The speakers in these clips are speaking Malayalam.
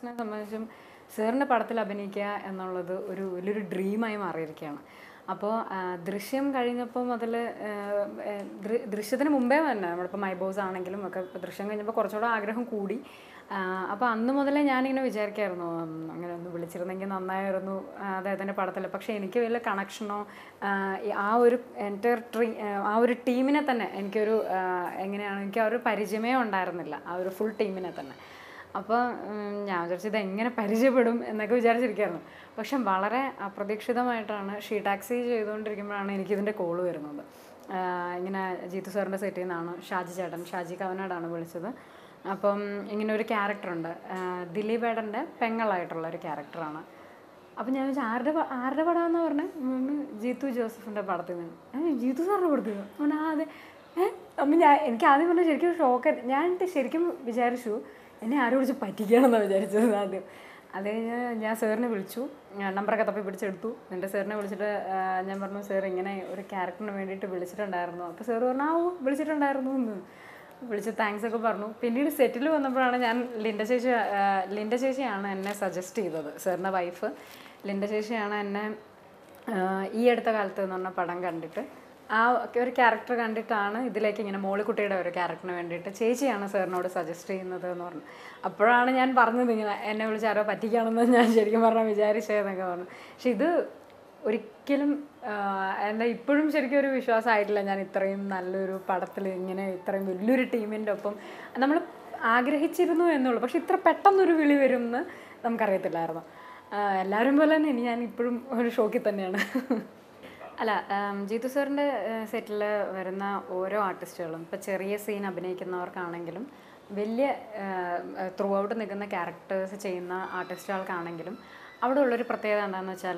ആർട്ടിസ്റ്റിനെ സംബന്ധിച്ചും സാറിൻ്റെ പടത്തിൽ അഭിനയിക്കുക എന്നുള്ളത് ഒരു വലിയൊരു ഡ്രീമായി മാറിയിരിക്കുകയാണ് അപ്പോൾ ദൃശ്യം കഴിഞ്ഞപ്പോൾ മുതൽ ദൃശ്യത്തിന് മുമ്പേ തന്നെ നമ്മളിപ്പോൾ മൈബോസ് ആണെങ്കിലും ഒക്കെ ഇപ്പൊ ദൃശ്യം കഴിഞ്ഞപ്പോൾ കുറച്ചുകൂടെ ആഗ്രഹം കൂടി അപ്പോൾ അന്ന് മുതലേ ഞാനിങ്ങനെ വിചാരിക്കായിരുന്നു ഉം, അങ്ങനെ ഒന്ന് വിളിച്ചിരുന്നെങ്കിൽ നന്നായിരുന്നു ആ, അദ്ദേഹത്തിൻ്റെ പടത്തിൽ പക്ഷേ എനിക്ക് വലിയ കണക്ഷനോ ആ ഒരു എൻ്റെ ട്രീ ആ ഒരു ടീമിനെ തന്നെ എനിക്കൊരു ആ, എങ്ങനെയാണ് എനിക്ക് ആ ഒരു പരിചയമേ ഉണ്ടായിരുന്നില്ല ആ ഒരു ഫുൾ ടീമിനെ തന്നെ അപ്പോൾ ഉം, ഞാൻ വിചാരിച്ചു ഇത് എങ്ങനെ പരിചയപ്പെടും എന്നൊക്കെ വിചാരിച്ചിരിക്കുകയായിരുന്നു പക്ഷെ വളരെ അപ്രതീക്ഷിതമായിട്ടാണ് ഷീ ടാക്സി ചെയ്തുകൊണ്ടിരിക്കുമ്പോഴാണ് എനിക്കിതിൻ്റെ കോള് വരുന്നത് ആ, ഇങ്ങനെ ജീത്തു സാറിൻ്റെ സെറ്റിൽ നിന്നാണ് ഷാജി ചേട്ടൻ ഷാജി കവനാടാണ് വിളിച്ചത് അപ്പം ഇങ്ങനെ ഒരു ക്യാരക്ടറുണ്ട് ദിലീപ് ഏടൻ്റെ പെങ്ങളായിട്ടുള്ള ഒരു ക്യാരക്ടറാണ് അപ്പം ഞാൻ വിചാരിച്ചു ആരുടെ പ- ആരുടെ പടമാണെന്ന് പറഞ്ഞത് ജീത്തു ജോസഫിൻ്റെ പടത്തിൽ നിന്ന് ഏ ജീത്തു സാറിൻ്റെ പടത്തിൽ നിന്ന് അവൻ ആ അതെ ഏ അപ്പം ഞാൻ എനിക്ക് ആദ്യം പറഞ്ഞാൽ ശരിക്കും ഷോക്ക് ഞാൻ എന്നിട്ട് ശരിക്കും വിചാരിച്ചു എന്നെ ആരും വിളിച്ച് പറ്റിക്കുകയാണെന്നാണ് വിചാരിച്ചത് ആദ്യം അത് കഴിഞ്ഞ് ഞാൻ സാറിനെ വിളിച്ചു ഞാൻ നമ്പറൊക്കെ തപ്പി പിടിച്ചെടുത്തു എൻ്റെ സാറിനെ വിളിച്ചിട്ട് ആ, ഞാൻ പറഞ്ഞു സാർ ഇങ്ങനെ ഒരു ക്യാരക്ടറിന് വേണ്ടിയിട്ട് വിളിച്ചിട്ടുണ്ടായിരുന്നു അപ്പോൾ സാർ പറഞ്ഞു ആ ഓ വിളിച്ചിട്ടുണ്ടായിരുന്നു എന്ന് വിളിച്ച് താങ്ക്സ് ഒക്കെ പറഞ്ഞു പിന്നീട് സെറ്റിൽ വന്നപ്പോഴാണ് ഞാൻ ലിൻഡ ചേച്ചി ആ, ലിൻഡ ചേച്ചിയാണ് എന്നെ സജസ്റ്റ് ചെയ്തത് സാറിൻ്റെ വൈഫ് ലിൻഡ ചേച്ചിയാണ് എന്നെ ആ, ഈ അടുത്ത കാലത്ത് എന്ന് പറഞ്ഞ പടം കണ്ടിട്ട് ആ ഒരു ക്യാരക്ടർ കണ്ടിട്ടാണ് ഇതിലേക്ക് ഇങ്ങനെ മോളിക്കുട്ടിയുടെ ഒരു ക്യാരക്ടറിന് വേണ്ടിയിട്ട് ചേച്ചിയാണ് സാറിനോട് സജസ്റ്റ് ചെയ്യുന്നത് എന്ന് പറഞ്ഞു അപ്പോഴാണ് ഞാൻ പറഞ്ഞത് ഇങ്ങനെ എന്നെ വിളിച്ച് ആരോ പറ്റിക്കുകയാണെന്ന് ഞാൻ ശരിക്കും പറഞ്ഞാൽ വിചാരിച്ചതെന്നൊക്കെ പറഞ്ഞു പക്ഷെ ഇത് ഒരിക്കലും ആഹ്, എന്താ ഇപ്പോഴും ശരിക്കും ഒരു വിശ്വാസമായിട്ടില്ല ഞാൻ ഇത്രയും നല്ലൊരു പടത്തിൽ ഇങ്ങനെ ഇത്രയും വലിയൊരു ടീമിൻ്റെ ഒപ്പം നമ്മൾ ആഗ്രഹിച്ചിരുന്നു എന്നുള്ളൂ പക്ഷെ ഇത്ര പെട്ടെന്നൊരു വിളി വരും എന്ന് നമുക്കറിയത്തില്ലായിരുന്നു ആഹ്, എല്ലാവരും പോലെ തന്നെ ഇനി ഞാൻ ഇപ്പോഴും ഒരു ഷോക്കിൽ തന്നെയാണ് അല്ല ആം, ജീതു സാറിൻ്റെ സെറ്റിൽ വരുന്ന ഓരോ ആർട്ടിസ്റ്റുകളും ഇപ്പോൾ ചെറിയ സീൻ അഭിനയിക്കുന്നവർക്കാണെങ്കിലും വലിയ ത്രൂ ഔട്ട് നിൽക്കുന്ന ക്യാരക്ടേഴ്സ് ചെയ്യുന്ന ആർട്ടിസ്റ്റുകൾക്കാണെങ്കിലും അവിടെ ഉള്ളൊരു പ്രത്യേകത എന്താണെന്ന് വെച്ചാൽ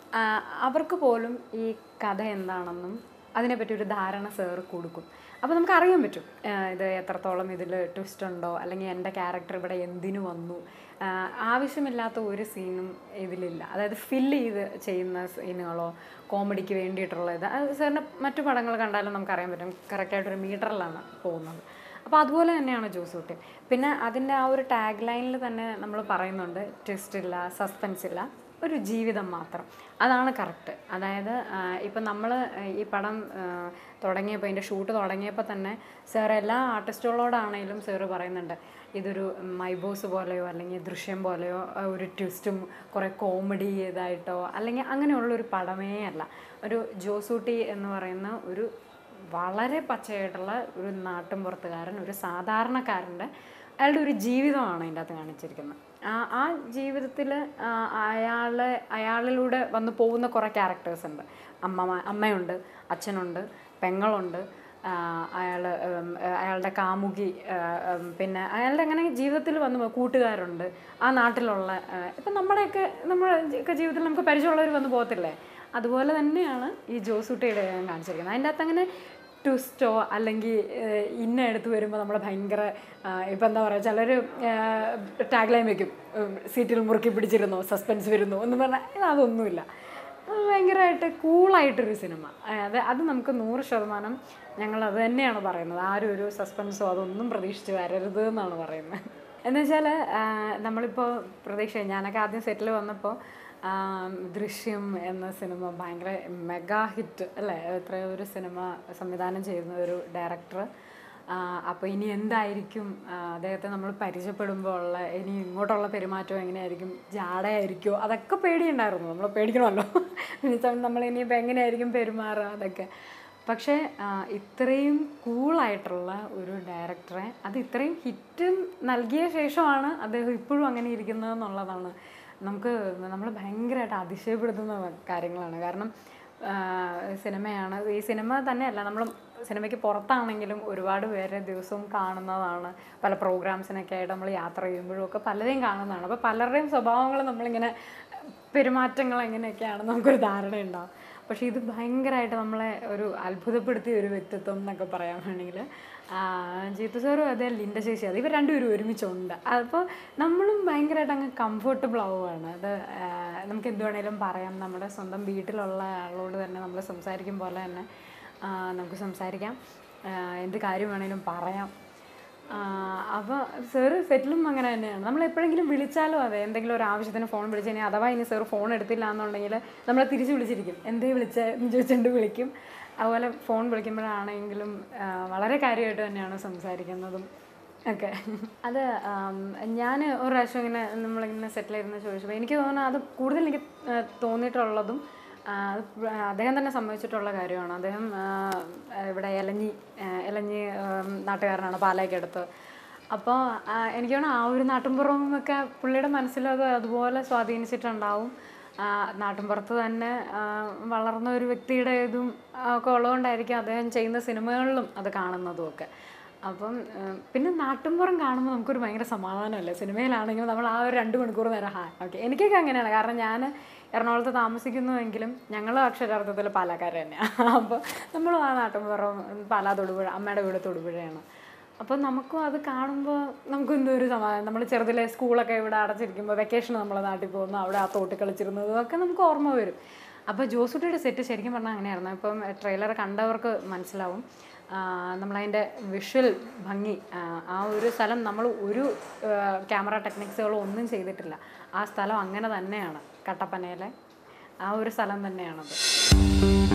അവർക്ക് പോലും ഈ കഥ എന്താണെന്നും അതിനെപ്പറ്റി ഒരു ധാരണ സാർ കൊടുക്കും അപ്പോൾ നമുക്ക് അറിയാൻ പറ്റും ആ, ഇത് എത്രത്തോളം ഇതിൽ ട്വിസ്റ്റ് ഉണ്ടോ അല്ലെങ്കിൽ എൻ്റെ ക്യാരക്ടർ ഇവിടെ എന്തിനു വന്നു ആ, ആവശ്യമില്ലാത്ത ഒരു സീനും ഇതിലില്ല അതായത് ഫില്ല് ചെയ്ത് ചെയ്യുന്ന സീനുകളോ കോമഡിക്ക് വേണ്ടിയിട്ടുള്ള ഇത് അത് സാറിൻ്റെ മറ്റു പടങ്ങൾ കണ്ടാലും നമുക്കറിയാൻ പറ്റും കറക്റ്റായിട്ടൊരു മീറ്ററിലാണ് പോകുന്നത് അപ്പോൾ അതുപോലെ തന്നെയാണ് ജോസൂട്ടി പിന്നെ അതിൻ്റെ ആ ഒരു ടാഗ് ലൈനിൽ തന്നെ നമ്മൾ പറയുന്നുണ്ട് ട്വിസ്റ്റ് ഇല്ല സസ്പെൻസ് ഇല്ല ഒരു ജീവിതം മാത്രം അതാണ് കറക്റ്റ് അതായത് ഇപ്പം നമ്മൾ ഈ പടം ആ, തുടങ്ങിയപ്പോൾ ഇതിൻ്റെ ഷൂട്ട് തുടങ്ങിയപ്പോൾ തന്നെ സാർ എല്ലാ ആർട്ടിസ്റ്റുകളോടാണേലും സാറ് പറയുന്നുണ്ട് ഇതൊരു മൈബോസ് പോലെയോ അല്ലെങ്കിൽ ദൃശ്യം പോലെയോ ആ, ഒരു ട്വിസ്റ്റും കുറേ കോമഡി ഇതായിട്ടോ അല്ലെങ്കിൽ അങ്ങനെയുള്ളൊരു പടമേ അല്ല ഒരു ജോസൂട്ടി എന്ന് പറയുന്ന ഒരു വളരെ പച്ചയായിട്ടുള്ള ഒരു നാട്ടിൻപുറത്തുകാരൻ ഒരു സാധാരണക്കാരൻ്റെ അയാളുടെ ഒരു ജീവിതമാണ് അതിൻ്റെ അകത്ത് കാണിച്ചിരിക്കുന്നത് ആ ആ ജീവിതത്തിൽ അയാളെ അയാളിലൂടെ വന്നു പോകുന്ന കുറേ ക്യാരക്ടേഴ്സ് ഉണ്ട് അമ്മ അമ്മയുണ്ട് അച്ഛനുണ്ട് പെങ്ങളുണ്ട് അയാൾ അയാളുടെ കാമുകി ആ, ഉം, പിന്നെ അയാളുടെ അങ്ങനെ ജീവിതത്തിൽ വന്നു പോ- കൂട്ടുകാരുണ്ട് ആ നാട്ടിലുള്ള ആ, ഇപ്പം നമ്മുടെയൊക്കെ നമ്മുടെ ഒക്കെ ജീവിതത്തിൽ നമുക്ക് പരിചയമുള്ളവർ വന്നു പോകത്തില്ലേ അതുപോലെ തന്നെയാണ് ഈ ജോസൂട്ടിയുടെ ഞാൻ കാണിച്ചിരിക്കുന്നത് അതിൻ്റെ അകത്ത് അങ്ങനെ ട്വിസ്റ്റോ അല്ലെങ്കിൽ ഏഹ്, ഇന്ന എടുത്ത് വരുമ്പോൾ നമ്മൾ ഭയങ്കര ഇപ്പം എന്താ പറയുക ചിലർ ടാഗ് ലൈൻ വെക്കും ഉം, സീറ്റിൽ മുറുക്കി പിടിച്ചിരുന്നു സസ്പെൻസ് വരുന്നു എന്ന് പറഞ്ഞാൽ ഇത് അതൊന്നുമില്ല അത് ഭയങ്കരമായിട്ട് കൂളായിട്ടൊരു സിനിമ അത് അത് നമുക്ക് നൂറ് ശതമാനം ഞങ്ങൾ അത് തന്നെയാണ് പറയുന്നത് ആരും ഒരു സസ്പെൻസോ അതൊന്നും പ്രതീക്ഷിച്ച് വരരുത് എന്നാണ് പറയുന്നത് എന്ന് വെച്ചാൽ നമ്മളിപ്പോൾ പ്രതീക്ഷ ഞാനൊക്കെ ആദ്യം സെറ്റിൽ വന്നപ്പോൾ ആം, ദൃശ്യം എന്ന സിനിമ ഭയങ്കര മെഗാ ഹിറ്റ് അല്ലേ എത്രയോ ഒരു സിനിമ സംവിധാനം ചെയ്യുന്ന ഒരു ഡയറക്ടർ അപ്പോൾ ഇനി എന്തായിരിക്കും ആ, അദ്ദേഹത്തെ നമ്മൾ പരിചയപ്പെടുമ്പോൾ ഉള്ള ഇനി ഇങ്ങോട്ടുള്ള പെരുമാറ്റം എങ്ങനെയായിരിക്കും ജാടയായിരിക്കുമോ അതൊക്കെ പേടിയുണ്ടായിരുന്നു നമ്മൾ പേടിക്കണമല്ലോ നമ്മൾ ഇനിയിപ്പോൾ എങ്ങനെയായിരിക്കും പെരുമാറുക അതൊക്കെ പക്ഷേ ആ, ഇത്രയും കൂളായിട്ടുള്ള ഒരു ഡയറക്ടറെ അത് ഇത്രയും ഹിറ്റ് നൽകിയ ശേഷമാണ് അദ്ദേഹം ഇപ്പോഴും അങ്ങനെ ഇരിക്കുന്നത് എന്നുള്ളതാണ് നമുക്ക് നമ്മൾ ഭയങ്കരമായിട്ട് അതിശയപ്പെടുത്തുന്ന കാര്യങ്ങളാണ് കാരണം ആ, സിനിമയാണ് ഈ സിനിമ തന്നെയല്ല നമ്മൾ സിനിമയ്ക്ക് പുറത്താണെങ്കിലും ഒരുപാട് പേരെ ദിവസവും കാണുന്നതാണ് പല പ്രോഗ്രാംസിനൊക്കെ ആയിട്ട് നമ്മൾ യാത്ര ചെയ്യുമ്പോഴും ഒക്കെ പലരെയും കാണുന്നതാണ് അപ്പോൾ പലരുടെയും സ്വഭാവങ്ങൾ നമ്മളിങ്ങനെ പെരുമാറ്റങ്ങൾ എങ്ങനെയൊക്കെയാണെന്ന് നമുക്കൊരു ധാരണയുണ്ടാവും പക്ഷേ ഇത് ഭയങ്കരമായിട്ട് നമ്മളെ ഒരു അത്ഭുതപ്പെടുത്തിയ ഒരു വ്യക്തിത്വം എന്നൊക്കെ പറയാൻ വേണമെങ്കിൽ ജീത്തു സാറും അതെ ലിൻഡ ചേച്ചി അത് ഇവർ രണ്ടുപേരും ഒരുമിച്ചുണ്ട് അപ്പോൾ നമ്മളും ഭയങ്കരമായിട്ട് അങ്ങ് കംഫർട്ടബിൾ ആവുകയാണ് അത് ആ, നമുക്ക് എന്ത് വേണേലും പറയാം നമ്മുടെ സ്വന്തം വീട്ടിലുള്ള ആളോട് തന്നെ നമ്മൾ സംസാരിക്കും പോലെ തന്നെ ആ, നമുക്ക് സംസാരിക്കാം ആ, എന്ത് കാര്യം വേണേലും പറയാം അപ്പോൾ സാറ് സെറ്റിലും അങ്ങനെ തന്നെയാണ് നമ്മൾ എപ്പോഴെങ്കിലും വിളിച്ചാലും അതെ എന്തെങ്കിലും ഒരു ആവശ്യത്തിന് ഫോൺ വിളിച്ചു കഴിഞ്ഞാൽ അഥവാ ഇനി സാറ് ഫോൺ എടുത്തില്ല എന്നുണ്ടെങ്കിൽ നമ്മളെ തിരിച്ച് വിളിച്ചിരിക്കും എന്തേ വിളിച്ചതെന്ന് ചോദിച്ചുകൊണ്ട് വിളിക്കും അതുപോലെ ഫോൺ വിളിക്കുമ്പോഴാണെങ്കിലും ആ, വളരെ കാര്യമായിട്ട് തന്നെയാണ് സംസാരിക്കുന്നതും ഒക്കെ അത് ഞാൻ ഒരു പ്രാവശ്യം ഇങ്ങനെ നമ്മളിങ്ങനെ സെറ്റിലായിരുന്ന ചോദിച്ചപ്പോൾ എനിക്ക് തോന്നുന്നു അത് കൂടുതൽ എനിക്ക് ആ, തോന്നിയിട്ടുള്ളതും ആ, അത് പ്ര- അദ്ദേഹം തന്നെ സമ്മതിച്ചിട്ടുള്ള കാര്യമാണ് അദ്ദേഹം ആ, ഇവിടെ എലഞ്ഞി ആ, എലഞ്ഞി ഉം, നാട്ടുകാരനാണ് പാലായ്ക്കടുത്ത് അപ്പോൾ എനിക്ക് തോന്നുന്നു ആ ഒരു നാട്ടിൻപുറം ഒക്കെ പുള്ളിയുടെ മനസ്സിലത് അതുപോലെ സ്വാധീനിച്ചിട്ടുണ്ടാവും ആ, നാട്ടിൻപുറത്ത് തന്നെ ആ, വളർന്ന ഒരു വ്യക്തിയുടെ ഇതും ആ, ഒക്കെ ഉള്ളതുകൊണ്ടായിരിക്കും അദ്ദേഹം ചെയ്യുന്ന സിനിമകളിലും അത് കാണുന്നതും ഒക്കെ അപ്പം ആ, പിന്നെ നാട്ടിൻപുറം കാണുമ്പോൾ നമുക്കൊരു ഭയങ്കര സമാധാനമല്ലേ സിനിമയിലാണെങ്കിൽ നമ്മൾ ആ ഒരു രണ്ട് മണിക്കൂർ നേരം ഹാ ഓക്കെ എനിക്കൊക്കെ അങ്ങനെയാണ് കാരണം ഞാൻ എറണാകുളത്ത് താമസിക്കുന്നുവെങ്കിലും ഞങ്ങളും അക്ഷരാർത്ഥത്തിൽ പാലക്കാർ തന്നെയാണ് അപ്പോൾ നമ്മളും ആ നാട്ടിൻപുറം പാലാ തൊടുപുഴ അമ്മയുടെ വീട് തൊടുപുഴയാണ് അപ്പം നമുക്കും അത് കാണുമ്പോൾ നമുക്ക് എന്തോ ഒരു സമാധാനം നമ്മൾ ചെറുതിലെ സ്കൂളൊക്കെ ഇവിടെ അടച്ചിരിക്കുമ്പോൾ വെക്കേഷൻ നമ്മൾ നാട്ടിൽ പോകുന്നു അവിടെ ആ തോട്ടിൽ കളിച്ചിരുന്നതും ഒക്കെ നമുക്ക് ഓർമ്മ വരും അപ്പോൾ ജോസുട്ടിയുടെ സെറ്റ് ശരിക്കും പറഞ്ഞാൽ അങ്ങനെയായിരുന്നു ഇപ്പം ട്രെയിലർ കണ്ടവർക്ക് മനസ്സിലാവും ആ, നമ്മളതിൻ്റെ വിഷ്വൽ ഭംഗി ആ, ആ ഒരു സ്ഥലം നമ്മൾ ഒരു ക്യാമറ ടെക്നിക്സുകളോ ഒന്നും ചെയ്തിട്ടില്ല ആ സ്ഥലം അങ്ങനെ തന്നെയാണ് കട്ടപ്പനയിലെ ആ ഒരു സ്ഥലം തന്നെയാണത്